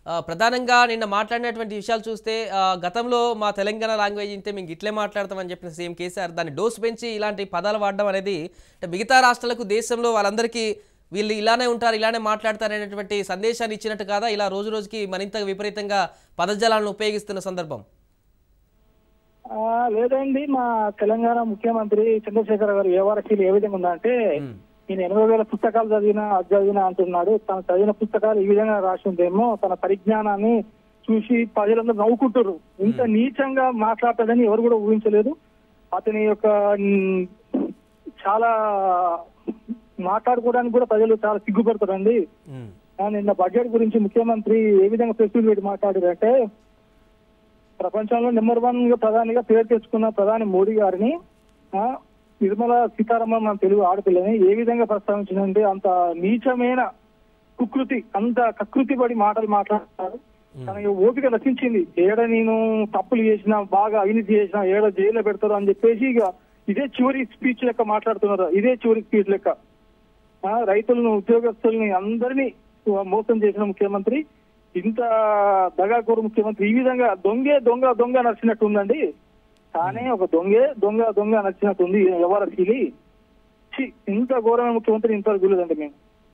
ఆ, ప్రధానంగా నిన్న మాట్లాడినటువంటి విషయాలు చూస్తే ఆ, గతంలో మా తెలంగాణ లాంగ్వేజ్ ఇంతే మేము ఇట్లే మాట్లాడతామని చెప్పిన సీఎం కేసీఆర్ దాన్ని డోస్ పెంచి ఇలాంటి పదాలు వాడడం అనేది అంటే మిగతా రాష్ట్రాలకు దేశంలో వాళ్ళందరికీ వీళ్ళు ఇలానే ఉంటారు ఇలానే మాట్లాడతారు అనేటువంటి సందేశాన్ని ఇచ్చినట్టు కాదా ఇలా రోజు రోజుకి మరింత విపరీతంగా పదజాలను ఉపయోగిస్తున్న సందర్భం ఆ, లేదండి మా తెలంగాణ ముఖ్యమంత్రి చంద్రశేఖర్ గారు వ్యవహారశీలు ఏ విధంగా ఉందంటే మ్మ్. నేను ఎనభై వేల పుస్తకాలు చదివినా అది చదివినా అంటున్నాడు తను చదివిన పుస్తకాలు ఈ విధంగా రాసి ఉందేమో తన పరిజ్ఞానాన్ని చూసి ప్రజలందరూ నవ్వుకుంటారు ఇంత నీచంగా మాట్లాడతాడని ఎవరు కూడా ఊహించలేదు అతని యొక్క మ్, చాలా మాట్లాడుకోవడానికి కూడా ప్రజలు చాలా సిగ్గుపడతారండి ఉమ్, ఆ, నిన్న బడ్జెట్ గురించి ముఖ్యమంత్రి ఏ విధంగా ప్రెస్ మీట్ పెట్టి మాట్లాడారంటే ప్రపంచంలో నెంబర్ వన్ గా ప్రధానిగా పేరు తెచ్చుకున్న ప్రధాని మోడీ గారిని ఆ, నిర్మలా సీతారామన్ మన తెలుగు ఆడపిల్లని ఏ విధంగా ప్రస్తావించిందంటే అంత నీచమైన కుకృతి అంత కకృతి పడి మాటలు మాట్లాడతారు తనకి ఓపిక నశించింది ఏడ నేను తప్పులు చేసినా బాగా అవినీతి చేసినా ఏడ జైల్లో పెడతారు అని చెప్పేసి ఇక ఇదే చివరి స్పీచ్ లెక్క మాట్లాడుతున్నారు ఇదే చివరి స్పీచ్ లెక్క ఆ, రైతులను ఉద్యోగస్తుల్ని అందరినీ మోసం చేసిన ముఖ్యమంత్రి ఇంత దగాకోరు ముఖ్యమంత్రి ఈ విధంగా దొంగే దొంగ దొంగ నచ్చినట్టు ఉందండి కానీ ఒక దొంగే దొంగ దొంగ నచ్చినట్టుంది ఎవరు ఫీలి ఛీ, ఇంత ఘోరమైన ముఖ్యమంత్రి ఇంతవరకు చూడలేదండి మేము